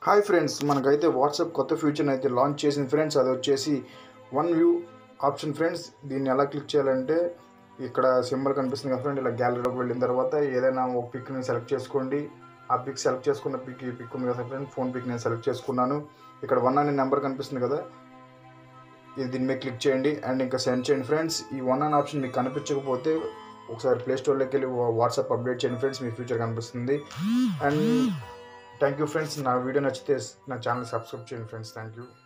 hi friends మనకైతే WhatsApp కొత్త ఫీచర్ని అయితే లాంచ్ చేసింది ఫ్రెండ్స్ అది వచ్చేసి వన్ వ్యూ ఆప్షన్ ఫ్రెండ్స్ దీన్ని ఎలా క్లిక్ చేయాలంటే ఇక్కడ సింబల్ కనిపిస్తుంది కదా ఫ్రెండ్ ఇలా గ్యాలరీలోకి వెళ్ళిన తర్వాత ఏదైనా ఒక పిక్ని సెలెక్ట్ చేసుకోండి ఆ పిక్ సెలెక్ట్ చేసుకున్న పిక్ ఈ పిక్ ఉంది కదా ఫ్రెండ్ ఫోన్ పిక్ నేను సెలెక్ట్ చేసుకున్నాను ఇక్కడ వన్ అనే నెంబర్ కనిపిస్తుంది కదా ఇది దీని మీద క్లిక్ చేయండి అండ్ ఇంకా సెండ్ చేయండి ఫ్రెండ్స్ ఈ వన్ అనే ఆప్షన్ మీకు కనిపించకపోతే ఒకసారి ప్లే స్టోర్లోకి వెళ్ళి వాట్సాప్ అప్డేట్ చేయండి ఫ్రెండ్స్ మీ ఫ్యూచర్ కనిపిస్తుంది అండ్ థ్యాంక్ యూ ఫ్రెండ్స్ నా వీడియో నచ్చితే నా ఛానల్ సబ్స్క్రైబ్ చేయండి ఫ్రెండ్స్ థ్యాంక్ యూ